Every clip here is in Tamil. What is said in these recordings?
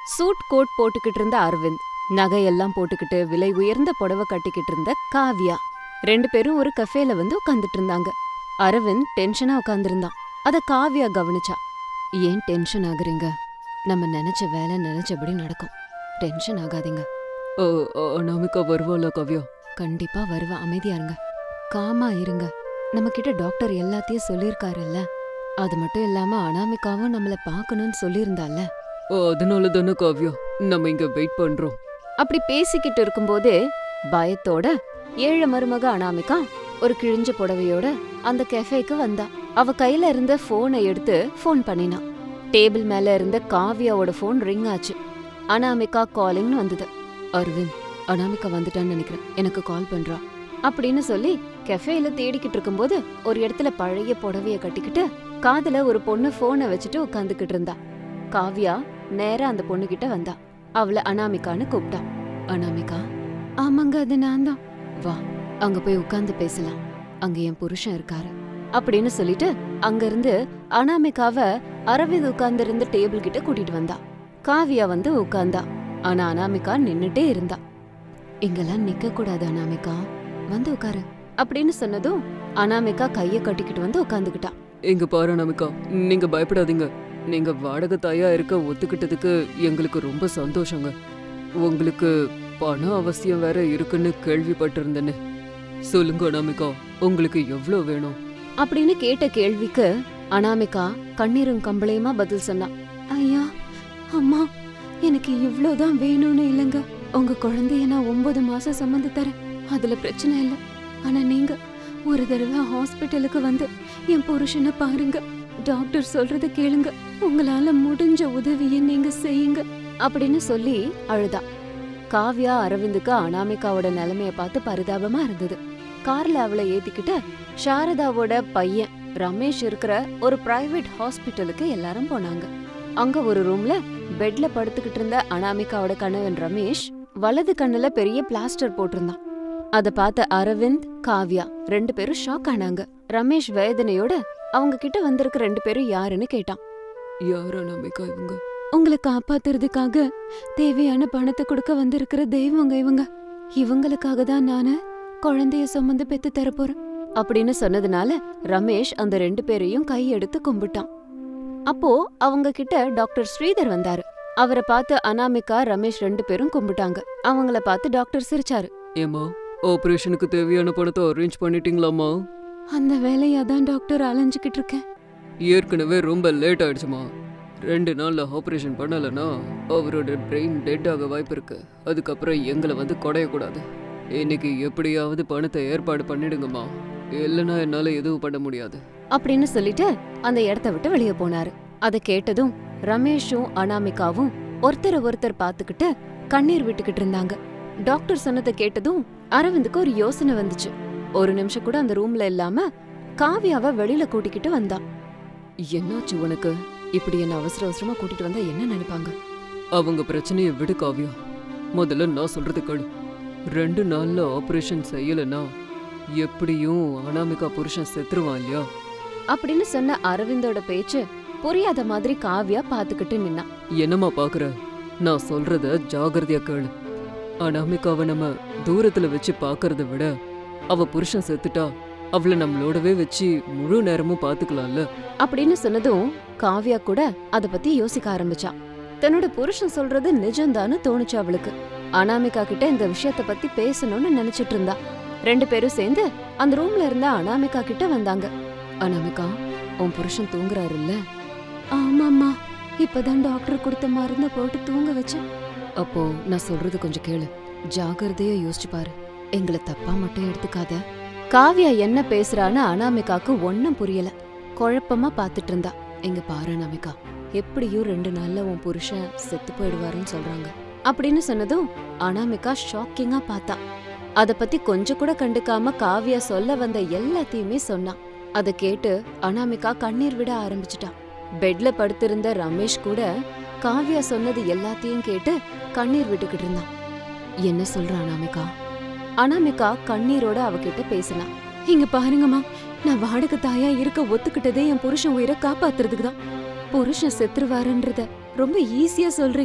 சூட் கோட் போட்டுக்கிட்டு இருந்த அரவிந்த் நகையெல்லாம் போட்டுக்கிட்டு விலை உயர்ந்த புடவை கட்டிக்கிட்டு இருந்த காவ்யா ரெண்டு பேரும் ஒரு கஃபேல வந்து உட்காந்துட்டு இருந்தாங்க அரவிந்த் டென்ஷனா உட்காந்துருந்தான் அத காவ்யா கவனிச்சா ஏன் டென்ஷன் ஆகுறீங்க நம்ம நினைச்ச வேலை நினைச்சபடி நடக்கும் டென்ஷன் ஆகாதீங்க ஓ அனாமிகா வருவாளா காவ்யா கண்டிப்பா வருவா அமைதியா இருங்க காமா இருங்க நம்ம கிட்ட டாக்டர் எல்லாத்தையும் சொல்லியிருக்காருல்ல அது மட்டும் இல்லாம அனாமிகாவும் நம்மள பார்க்கணும்னு சொல்லியிருந்தால அதனால தானே காவ்யா நம்ம இங்க வெயிட் பண்றோம் அப்படி பேசிக்கிட்டு இருக்கும்போதே பயத்தோட ஏழு மருமக அனாமிகா ஒரு கிழிஞ்ச புடவையோட அந்த கெஃபேக்கு வந்தா அவ கையில இருந்த போனை எடுத்து ஃபோன் பண்ணினா டேபிள் மேல இருந்த காவ்யாவோட ஃபோன் ரிங் ஆச்சு அனாமிகா காலிங்னு வந்தது அரவிந்த் அனாமிகா வந்துட்டான்னு நினைக்கிறேன் எனக்கு கால் பண்றா அப்படின்னு சொல்லி கெஃபேல தேடிக்கிட்டு இருக்கும்போது ஒரு இடத்துல பழைய புடவைய கட்டிக்கிட்டு காதுல ஒரு பொண்ணு போனை வச்சுட்டு உட்காந்துக்கிட்டு இருந்தா காவ்யா நேரா அந்த பொண்ணு கிட்ட வந்தா அவள அனாமிகான்னு கூப்பிட்டா அனாமிகா ஆமாங்க அது நான் தான் வா அங்க போய் உட்கார்ந்து பேசலாம் அங்க என் புருஷன் இருக்காரு அப்படின்னு சொல்லிட்டு அங்க இருந்து அனாமிகாவ அரவிந்த் உட்கார்ந்து இருந்த டேபிள் கிட்ட கூட்டிட்டு வந்தா காவியா வந்து உட்கார்ந்தா ஆனா அனாமிகா நின்னுட்டே இருந்தா இங்கெல்லாம் நிக்க கூடாது அனாமிகா வந்து உட்காரு அப்படின்னு சொன்னதும் அனாமிகா கைய கட்டிக்கிட்டு வந்து உட்காந்துக்கிட்டா இங்க பாரு அனாமிகா நீங்க பயப்படாதீங்க நீங்க வாடகை தாயா இருக்க ஒத்துக்கிட்டதுக்கு எங்களுக்கு ரொம்ப சந்தோஷங்க உங்களுக்கு பண அவசியம் வேற இருக்குன்னு கேள்விப்பட்டிருந்தேனே சொல்லுங்க அனாமிகா உங்களுக்கு எவ்வளோ வேணும் அப்படின்னு கேட்ட கேள்விக்கு அனாமிகா கண்ணீரும் கம்பளையுமா பதில் சொன்னா ஐயா அம்மா எனக்கு இவ்ளோதான் வேணும்னு இல்லைங்க உங்க குழந்தைய நான் ஒன்பது மாசம் சுமந்து தரேன் அதுல பிரச்சனை இல்ல ஆனா நீங்க ஒரு தடவை ஹாஸ்பிட்டலுக்கு வந்து என் புருஷனை பாருங்க டாக்டர் சொல்றத கேளுங்க உங்களால முடிஞ்ச உதவியை நீங்க செய்யுங்க அப்படின்னு சொல்லி அழுதா காவ்யா அரவிந்துக்கு அனாமிகாவோட நிலைமைய பார்த்து பரிதாபமா இருந்தது கார்ல அவளை ஏத்திக்கிட்டு சாரதாவோட பையன் ரமேஷ் இருக்கிற ஒரு பிரைவேட் ஹாஸ்பிட்டலுக்கு எல்லாரும் போனாங்க அங்க ஒரு ரூம்ல பெட்ல படுத்துக்கிட்டு இருந்த அனாமிகாவோட கணவன் ரமேஷ் வலது கண்ணுல பெரிய பிளாஸ்டர் போட்டிருந்தான் அத பார்த்த அரவிந்த் காவ்யா ரெண்டு பேரும் ஷாக் ஆனாங்க ரமேஷ் வேதனையோட அவங்க கிட்ட வந்திருக்க ரெண்டு பேரும் யாருன்னு கேட்டான் யார் அனாமிகா இவங்க உங்களை காப்பாத்துறதுக்காக தேவையான பணத்தை கொடுக்க வந்திருக்கிற தெய்வங்க இவங்க இவங்களுக்காக தான் நானு குழந்தைய சுமந்து பெத்து தரப்போறேன் அப்படின்னு சொன்னதுனால ரமேஷ் அந்த ரெண்டு பேரையும் கையெடுத்து கும்பிட்டான் அப்போ அவங்க கிட்ட டாக்டர் ஸ்ரீதர் வந்தாரு அவரை பார்த்து அனாமிகா ரமேஷ் ரெண்டு பேரும் கும்பிட்டாங்க அவங்கள பார்த்து டாக்டர் சிரிச்சாரு ஏமா ஆபரேஷனுக்கு தேவையான பணத்தை அரேஞ்ச் பண்ணிட்டீங்களாம்மா அந்த வேலையா தான் டாக்டர் அலைஞ்சுக்கிட்டு இருக்கேன் ஏற்கனவே ரொம்ப லேட் ஆயிடுச்சுமா ரெண்டு நாள்ல ஆபரேஷன் பண்ணலைன்னா அவரோட பிரெயின் டெட் ஆக வாய்ப்பு இருக்கு அதுக்கப்புறம் எங்களை வந்து குடையக்கூடாது இன்னைக்கு எப்படியாவது பணத்தை ஏற்பாடு பண்ணிடுங்கம்மா இல்லைன்னா என்னால எதுவும் பண்ண முடியாது அப்படின்னு சொல்லிட்டு அந்த இடத்த விட்டு வெளியே போனாரு அத கேட்டதும் ரமேஷும் அனாமிகாவும் ஒருத்தர ஒருத்தர் பார்த்துக்கிட்டு கண்ணீர் விட்டுக்கிட்டு இருந்தாங்க டாக்டர் சொன்னதை கேட்டதும் அரவிந்துக்கு ஒரு யோசனை வந்துச்சு ஒரு நிமிஷம் கூட அந்த ரூம்ல இல்லாம காவியாவை வெளியில கூட்டிக்கிட்டு வந்தா என்னாச்சு உனக்கு இப்படி என்ன அவசர அவசரமா கூட்டிட்டு வந்தா என்ன நினைப்பாங்க அவங்க பிரச்சனையை விடு காவ்யா முதல்ல நான் சொல்றது கேளு ரெண்டு நாள்ல ஆபரேஷன் செய்யலைன்னா எப்படியும் அனாமிகா புருஷன் செத்துருவான் இல்லையா அப்படின்னு சொன்ன அரவிந்தோட பேச்சு புரியாத மாதிரி காவ்யா பாத்துக்கிட்டு நின்னா என்னம்மா பாக்குற நான் சொல்றத ஜாகிரதையா கேளு அனாமிகாவை நம்ம தூரத்துல வச்சு பாக்குறத விட அவ புருஷன் செத்துட்டா அவளை நம்மளோடவே வச்சு முழு நேரமும் பாத்துக்கலாம்ல அப்படின்னு சொன்னதும் காவ்யா கூட அத பத்தி யோசிக்க ஆரம்பிச்சா தன்னோட புருஷன் சொல்றது நிஜம்தான்னு தோணுச்சு அவளுக்கு அனாமிகா கிட்ட இந்த விஷயத்த பத்தி பேசணும்னு நினைச்சிட்டு இருந்தா ரெண்டு பேரும் சேர்ந்து அந்த ரூம்ல இருந்த அனாமிகா கிட்ட வந்தாங்க அனாமிகா உன் புருஷன் தூங்குறாருல்ல ஆமாம்மா இப்பதான் டாக்டர் கொடுத்த மருந்த போட்டு தூங்க வச்சேன் அப்போ நான் சொல்றது கொஞ்சம் கேளு ஜாகிரதையா யோசிச்சு பாரு எங்களை தப்பா மட்டும் எடுத்துக்காத காவ்யா என்ன பேசுறான்னு அனாமிகாக்கு ஒன்னும் புரியல குழப்பமா பாத்துட்டு இருந்தா எங்க பாரு அனாமிகா எப்படியும் ரெண்டு நாள்ல உன் புருஷன் செத்து போயிடுவாருன்னு சொல்றாங்க அப்படின்னு சொன்னதும் அனாமிகா ஷாக்கிங்கா பார்த்தா அத பத்தி கொஞ்சம் கூட கண்டுக்காம காவ்யா சொல்ல வந்த எல்லாத்தையுமே சொன்னா அத கேட்டு அனாமிகா கண்ணீர் விட ஆரம்பிச்சிட்டா பெட்ல படுத்திருந்த ரமேஷ் கூட காவ்யா சொன்னது எல்லாத்தையும் கேட்டு கண்ணீர் விட்டுக்கிட்டு இருந்தான் என்ன சொல்ற அனாமிகா அனாமிகா கண்ணீரோட அவகிட்ட பேசினா இங்க பாருங்கம்மா நான் வாடகை தாயா இருக்க ஒத்துக்கிட்டதே என் புருஷன் உயிரை காப்பாத்துறதுக்கு தான் புருஷன் செத்துருவாருன்றத ரொம்ப ஈஸியா சொல்றீங்க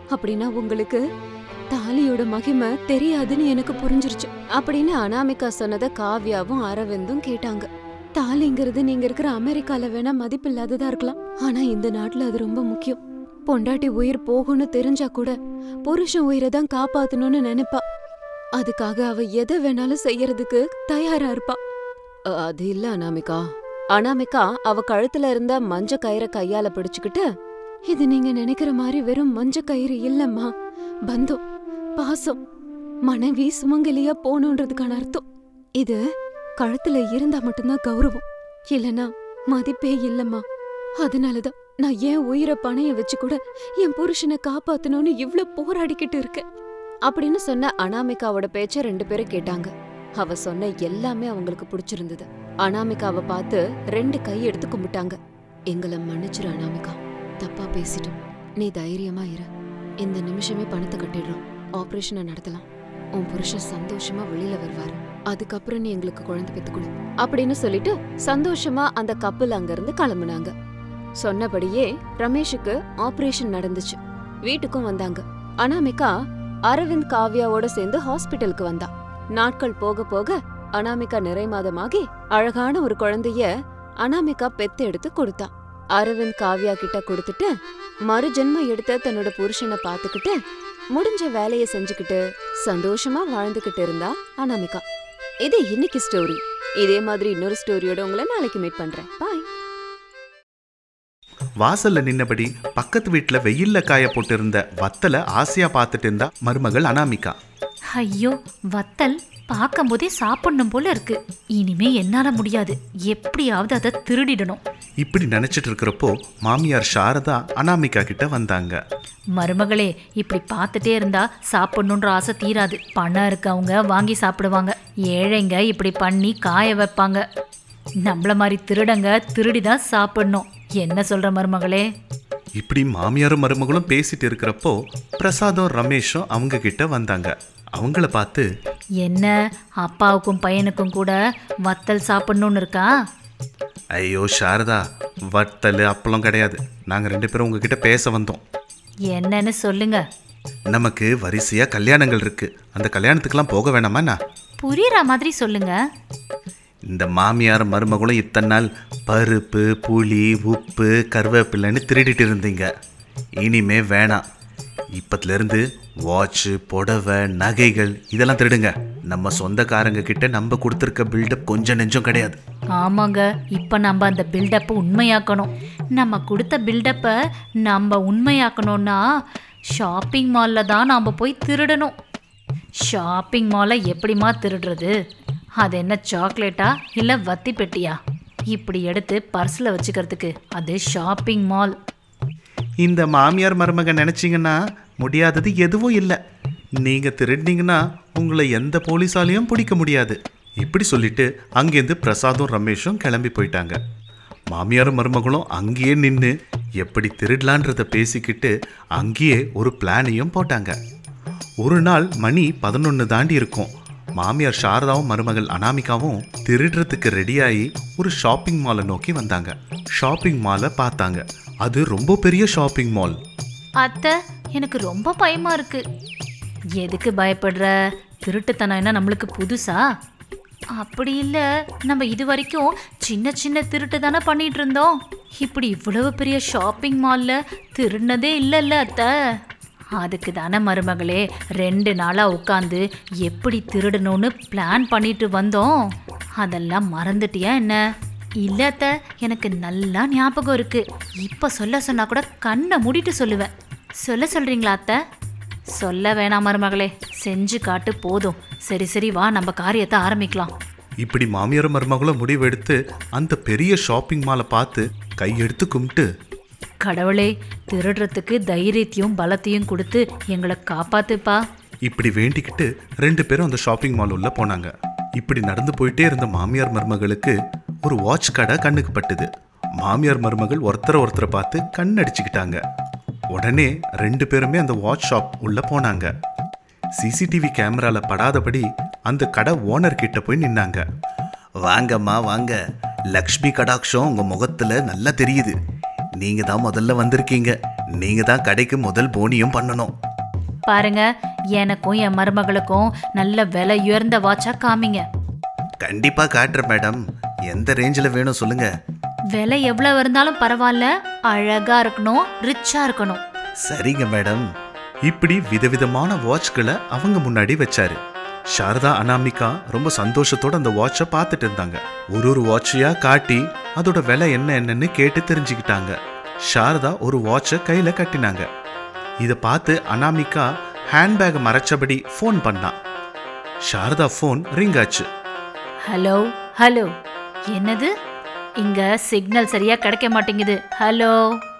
அப்படின்னா உங்களுக்கு தாலியோட மகிமை தெரியாதுன்னு எனக்கு புரிஞ்சிருச்சு அப்படின்னு அனாமிகா சொன்னத காவ்யாவும் அரவிந்தும் கேட்டாங்க தாலிங்கிறது நீங்க இருக்கிற அமெரிக்கால வேணா மதிப்பில்லாததா இருக்கலாம் ஆனா இந்த நாட்டுல அது ரொம்ப முக்கியம் பொண்டாட்டி உயிர் போகும்னு தெரிஞ்சா கூட புருஷன் உயிரை தான் காப்பாத்தணும்னு நினைப்பா அதுக்காக அவ எதை வேணாலும் செய்யறதுக்கு தயாரா இருப்பா அ, அது இல்ல அனாமிகா அனாமிகா அவ கழுத்துல இருந்த மஞ்ச கயிறை கையால பிடிச்சுக்கிட்டு இது நீங்க நினைக்கிற மாதிரி வெறும் மஞ்ச கயிறு இல்லம்மா பந்தம் பாசம் மனைவி சுமங்கலியா போகணுன்றதுக்கான அர்த்தம் இது கழுத்துல இருந்தா மட்டும்தான் கௌரவம் இல்லனா மதிப்பே இல்லம்மா அதனாலதான் நான் ஏன் உயிரை பணைய வச்சு கூட என் புருஷனை காப்பாத்தணும்னு இவ்ளோ போராடிக்கிட்டு இருக்கேன் அப்படின்னு சொன்ன அனாமிகாவோட பேச்ச ரெண்டு பேரும் கேட்டாங்க அவ சொன்ன எல்லாமே அவங்களுக்கு பிடிச்சிருந்தது அனாமிகாவை பார்த்து ரெண்டு கை எடுத்து கும்பிட்டாங்க எங்களை மன்னிச்சிரு அனாமிகா தப்பா பேசிட்டோம் நீ தைரியமா இரு இந்த நிமிஷமே பணத்தை கட்டிடுறோம் ஆபரேஷனை நடத்தலாம் உன் புருஷன் சந்தோஷமா வெளியில வருவாரு அதுக்கப்புறம் நீ எங்களுக்கு குழந்தை பெத்து கொடு அப்படின்னு சொல்லிட்டு சந்தோஷமா அந்த கப்பல் அங்கிருந்து கிளம்புனாங்க சொன்னபடியே ரமேஷுக்கு ஆபரேஷன் நடந்துச்சு வீட்டுக்கும் வந்தாங்க அனாமிகா அரவிந்த் காவ்யாவோட சேர்ந்து ஹாஸ்பிட்டலுக்கு வந்தா நாட்கள் போக போக அனாமிகா நிறை மாதமாகி அழகான ஒரு குழந்தைய அனாமிகா பெத்து எடுத்து கொடுத்தா அரவிந்த் காவ்யா கிட்ட கொடுத்துட்டு மறுஜென்ம எடுத்த தன்னோட புருஷனை பாத்துக்கிட்டு முடிஞ்ச வேலைய செஞ்சுக்கிட்டு சந்தோஷமா வாழ்ந்துகிட்டு இருந்தா அனாமிகா இது இன்னைக்கு ஸ்டோரி இதே மாதிரி இன்னொரு ஸ்டோரியோட உங்களை நாளைக்கு மீட் பண்றேன் பாய் வாசல்ல நின்னபடி பக்கத்து வீட்டுல வெயில்ல காய போட்டிருந்த வத்தலை ஆசையா பார்த்துட்டு இருந்தா மருமகள் அனாமிகா ஐயோ வத்தல் பார்க்கும்போதே சாப்பிடணும் போல இருக்கு இனிமே என்னால முடியாது எப்படியாவது அதை திருடிடணும் இப்படி நினைச்சிட்டு இருக்கிறப்போ மாமியார் சாரதா அனாமிகா கிட்ட வந்தாங்க மருமகளே இப்படி பார்த்துட்டே இருந்தா சாப்பிடணுன்ற ஆசை தீராது பணம் இருக்கவங்க வாங்கி சாப்பிடுவாங்க ஏழைங்க இப்படி பண்ணி காய வைப்பாங்க நம்மள மாதிரி திருடங்க திருடி தான் சாப்பிடணும் என்ன சொல்ற மருமகளே இப்படி மாமியாரும் மருமகளும் பேசிட்டு இருக்கிறப்போ பிரசாதும் ரமேஷும் அவங்க கிட்ட வந்தாங்க அவங்கள பார்த்து என்ன அப்பாவுக்கும் பையனுக்கும் கூட வத்தல் சாப்பிடணும்னு இருக்கா ஐயோ சாரதா வத்தல் அப்பளம் கிடையாது நாங்க ரெண்டு பேரும் உங்ககிட்ட பேச வந்தோம் என்னன்னு சொல்லுங்க நமக்கு வரிசையா கல்யாணங்கள் இருக்கு அந்த கல்யாணத்துக்கெல்லாம் போக வேணாமா புரியுற மாதிரி சொல்லுங்க இந்த மாமியார் மருமகளும் இத்தனை நாள் பருப்பு புளி உப்பு கருவேப்பிலைன்னு திருடிட்டு இருந்தீங்க இனிமே வேணாம் இப்பத்துலேருந்து வாட்சு புடவை நகைகள் இதெல்லாம் திருடுங்க நம்ம சொந்தக்காரங்க கிட்ட நம்ம கொடுத்துருக்க பில்டப் கொஞ்சம் நெஞ்சம் கிடையாது ஆமாங்க இப்போ நம்ம அந்த பில்டப்பை உண்மையாக்கணும் நம்ம கொடுத்த பில்டப்பை நம்ம உண்மையாக்கணும்னா ஷாப்பிங் மாலில் தான் நாம் போய் திருடணும் ஷாப்பிங் மாலை எப்படிம்மா திருடுறது அது என்ன சாக்லேட்டா இல்லை வத்தி பெட்டியா இப்படி எடுத்து பர்ஸில் வச்சுக்கிறதுக்கு அது ஷாப்பிங் மால் இந்த மாமியார் மருமக நினச்சிங்கன்னா முடியாதது எதுவும் இல்லை நீங்கள் திருடினீங்கன்னா உங்களை எந்த போலீஸாலையும் பிடிக்க முடியாது இப்படி சொல்லிட்டு அங்கேருந்து பிரசாதும் ரமேஷும் கிளம்பி போயிட்டாங்க மாமியாரும் மருமகளும் அங்கேயே நின்று எப்படி திருடலான்றத பேசிக்கிட்டு அங்கேயே ஒரு பிளானையும் போட்டாங்க ஒரு நாள் மணி பதினொன்று தாண்டி இருக்கும் மாமியார் சாரதாவும் மருமகள் அனாமிகாவும் திருடுறதுக்கு ரெடியாகி ஒரு ஷாப்பிங் மாலை நோக்கி வந்தாங்க ஷாப்பிங் மாலை பார்த்தாங்க அது ரொம்ப பெரிய ஷாப்பிங் மால் அத்தை எனக்கு ரொம்ப பயமா இருக்கு எதுக்கு பயப்படுற திருட்டுத்தனம் என்ன நம்மளுக்கு புதுசா அப்படி இல்லை நம்ம இது வரைக்கும் சின்ன சின்ன திருட்டு தானே பண்ணிட்டு இருந்தோம் இப்படி இவ்வளவு பெரிய ஷாப்பிங் மாலில் திருடினதே இல்லைல்ல அத்தை அதுக்கு தானே மருமகளே ரெண்டு நாளாக உட்காந்து எப்படி திருடணும்னு பிளான் பண்ணிட்டு வந்தோம் அதெல்லாம் மறந்துட்டியா என்ன இல்ல அத்தை எனக்கு நல்லா ஞாபகம் இருக்கு இப்ப சொல்ல சொன்னா கூட கண்ணை மூடிட்டு சொல்லுவேன் சொல்ல சொல்றீங்களா அத்தை சொல்ல வேணாம் மருமகளே செஞ்சு காட்டு போதும் சரி சரி வா நம்ம காரியத்தை ஆரம்பிக்கலாம் இப்படி மாமியாரும் மருமகளும் முடிவெடுத்து அந்த பெரிய ஷாப்பிங் மாலை பார்த்து கையெடுத்து கும்பிட்டு கடவுளே திருடுறதுக்கு தைரியத்தையும் பலத்தையும் கொடுத்து எங்களை காப்பாத்துப்பா இப்படி வேண்டிக்கிட்டு ரெண்டு பேரும் அந்த ஷாப்பிங் மால் உள்ள போனாங்க இப்படி நடந்து போயிட்டே இருந்த மாமியார் மருமகளுக்கு ஒரு வாட்ச் கடை கண்ணுக்கு பட்டுது மாமியார் மருமகள் ஒருத்தரை ஒருத்தரை பார்த்து கண் அடிச்சுக்கிட்டாங்க உடனே ரெண்டு பேருமே அந்த வாட்ச் ஷாப் உள்ள போனாங்க சிசிடிவி கேமரால படாதபடி அந்த கடை ஓனர் கிட்ட போய் நின்னாங்க வாங்கம்மா வாங்க லக்ஷ்மி கடாட்சம் உங்க முகத்துல நல்லா தெரியுது நீங்க தான் முதல்ல வந்திருக்கீங்க நீங்க தான் கடைக்கு முதல் போனியும் பண்ணணும் பாருங்க எனக்கும் என் மருமகளுக்கும் நல்ல விலை உயர்ந்த வாட்சா காமிங்க கண்டிப்பா காட்டுறேன் மேடம் எந்த ரேஞ்சில் வேணும் சொல்லுங்க விலை எவ்வளவு இருந்தாலும் பரவாயில்ல அழகா இருக்கணும் ரிச்சா இருக்கணும் சரிங்க மேடம் இப்படி விதவிதமான வாட்ச்களை அவங்க முன்னாடி வச்சாரு சாரதா அனாமிகா ரொம்ப சந்தோஷத்தோட அந்த வாட்சை பார்த்துட்டு இருந்தாங்க ஒரு ஒரு வாட்சையா காட்டி அதோட விலை என்ன என்னன்னு கேட்டு தெரிஞ்சுக்கிட்டாங்க சாரதா ஒரு வாட்சை கையில கட்டினாங்க இதை பார்த்து அனாமிகா ஹேண்ட்பேக் மறைச்சபடி ஃபோன் பண்ணா சாரதா ஃபோன் ரிங் ஆச்சு ஹலோ ஹலோ என்னது இங்க சிக்னல் சரியா கிடைக்க மாட்டேங்குது ஹலோ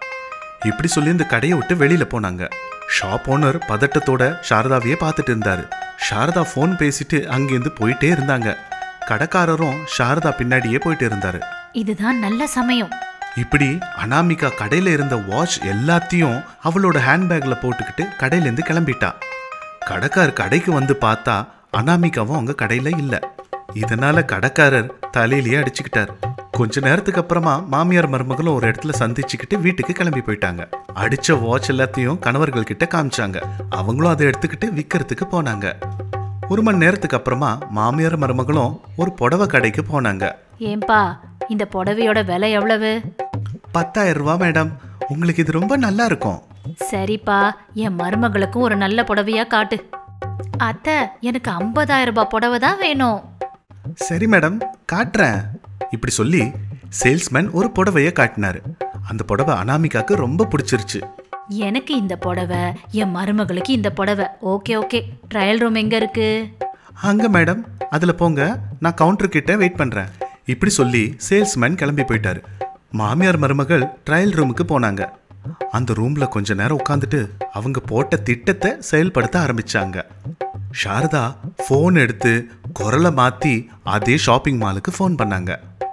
இப்படி சொல்லி இந்த கடையை விட்டு வெளியில போனாங்க ஷாப் ஓனர் பதட்டத்தோட சாரதாவையே பார்த்துட்டு இருந்தாரு சாரதா ஃபோன் பேசிட்டு அங்கேருந்து போயிட்டே இருந்தாங்க கடைக்காரரும் சாரதா பின்னாடியே போயிட்டு இருந்தாரு இதுதான் நல்ல சமயம் இப்படி அனாமிகா கடையில இருந்த வாட்ச் எல்லாத்தையும் அவளோட ஹேண்ட்பேக்ல போட்டுக்கிட்டு கடையிலேருந்து கிளம்பிட்டா கடைக்காரர் கடைக்கு வந்து பார்த்தா அனாமிகாவும் அவங்க கடையில இல்ல இதனால கடைக்காரர் தலையிலேயே அடிச்சுக்கிட்டார் கொஞ்ச நேரத்துக்கு அப்புறமா மாமியார் மருமகளும் ஒரு இடத்துல சந்திச்சுக்கிட்டு வீட்டுக்கு கிளம்பி போயிட்டாங்க அடிச்ச வாட்ச் எல்லாத்தையும் கணவர்கள் கிட்ட காமிச்சாங்க அவங்களும் அதை எடுத்துக்கிட்டு விற்கிறதுக்கு போனாங்க ஒரு மணி நேரத்துக்கு அப்புறமா மாமியார் மருமகளும் ஒரு புடவை கடைக்கு போனாங்க ஏன்பா இந்த புடவையோட விலை எவ்வளவு பத்தாயிரம் ரூபா மேடம் உங்களுக்கு இது ரொம்ப நல்லா இருக்கும் சரிப்பா என் மருமகளுக்கும் ஒரு நல்ல புடவையா காட்டு அத்தை எனக்கு 50000 ரூபாய் புடவை தான் வேணும் சரி மேடம் காட்டுறேன் இப்படி சொல்லி சேல்ஸ்மேன் ஒரு புடவைய காட்டினாரு அந்த புடவை அனாமிகாக்கு ரொம்ப பிடிச்சிருச்சு எனக்கு இந்த புடவை என் மருமகளுக்கு இந்த புடவை ஓகே ஓகே ட்ரையல் ரூம் எங்க இருக்கு அங்க மேடம் அதுல போங்க நான் கவுண்டர் கிட்ட வெயிட் பண்றேன் இப்படி சொல்லி சேல்ஸ்மேன் கிளம்பி போயிட்டாரு மாமியார் மருமகள் ட்ரையல் ரூமுக்கு போனாங்க அந்த ரூம்ல கொஞ்ச நேரம் உட்காந்துட்டு அவங்க போட்ட திட்டத்தை செயல்படுத்த ஆரம்பிச்சாங்க சாரதா ஃபோன் எடுத்து குரலை மாத்தி அதே ஷாப்பிங் மாலுக்கு ஃபோன் பண்ணாங்க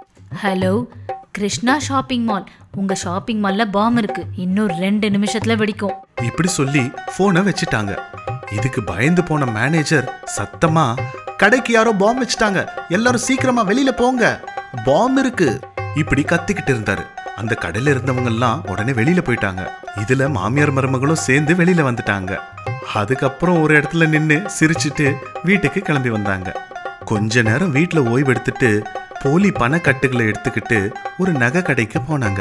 ஹலோ கிருஷ்ணா ஷாப்பிங் மால் உங்க ஷாப்பிங் மால்ல பாம் இருக்கு இன்னும் ரெண்டு நிமிஷத்துல வெடிக்கும் இப்படி சொல்லி போனை வச்சுட்டாங்க இதுக்கு பயந்து போன மேனேஜர் சத்தமா கடைக்கு யாரோ பாம் வச்சுட்டாங்க எல்லாரும் சீக்கிரமா வெளியில போங்க பாம் இருக்கு இப்படி கத்திக்கிட்டு இருந்தாரு அந்த கடையில இருந்தவங்க எல்லாம் உடனே வெளியில போயிட்டாங்க இதுல மாமியார் மருமகளும் சேர்ந்து வெளியில வந்துட்டாங்க அதுக்கப்புறம் ஒரு இடத்துல நின்னு சிரிச்சிட்டு வீட்டுக்கு கிளம்பி வந்தாங்க கொஞ்ச நேரம் வீட்டுல ஓய்வு எடுத்துட்டு போலி பணக்கட்டுகளை எடுத்துக்கிட்டு ஒரு நகை கடைக்கு போனாங்க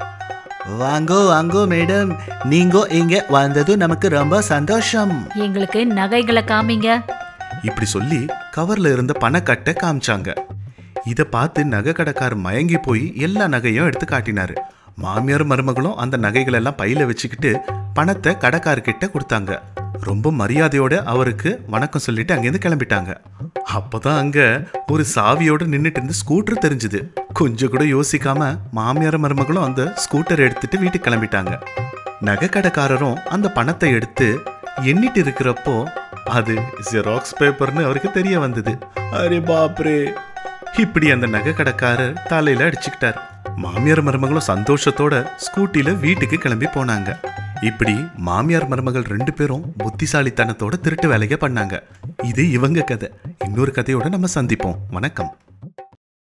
வாங்கோ வாங்கோ மேடம் நீங்கோ இங்க வந்தது நமக்கு ரொம்ப சந்தோஷம் எங்களுக்கு நகைகளை காமிங்க இப்படி சொல்லி கவர்ல இருந்த பணக்கட்டை காமிச்சாங்க இத பார்த்து நகை கடைக்காரர் மயங்கி போய் எல்லா நகையும் எடுத்து காட்டினாரு மாமியார் மருமகளும் அந்த நகைகள் எல்லாம் பையில வச்சுக்கிட்டு பணத்தை கடைக்காரர்கிட்ட கொடுத்தாங்க ரொம்ப மரியாதையோட அவருக்கு வணக்கம் சொல்லிட்டு அங்கேருந்து கிளம்பிட்டாங்க அப்பதான் அங்க ஒரு சாவியோட நின்னுட்டு இருந்த ஸ்கூட்டர் தெரிஞ்சுது கொஞ்சம் கூட யோசிக்காம மாமியார் மருமகளும் அந்த ஸ்கூட்டர் எடுத்துட்டு வீட்டுக்கு கிளம்பிட்டாங்க நகை கடைக்காரரும் அந்த பணத்தை எடுத்து எண்ணிட்டு இருக்கிறப்போ அது ஜெராக்ஸ் பேப்பர்னு அவருக்கு தெரிய வந்தது அரே பாப்ரே இப்படி அந்த நகை கடைக்காரர் தலையில அடிச்சுக்கிட்டார் மாமியார் மருமகளும் சந்தோஷத்தோட ஸ்கூட்டில வீட்டுக்கு கிளம்பி போனாங்க இப்படி மாமியார் மருமகள் ரெண்டு பேரும் புத்திசாலித்தனத்தோட திருட்டு வேலையை பண்ணாங்க இது இவங்க கதை இன்னொரு கதையோட நம்ம சந்திப்போம் வணக்கம்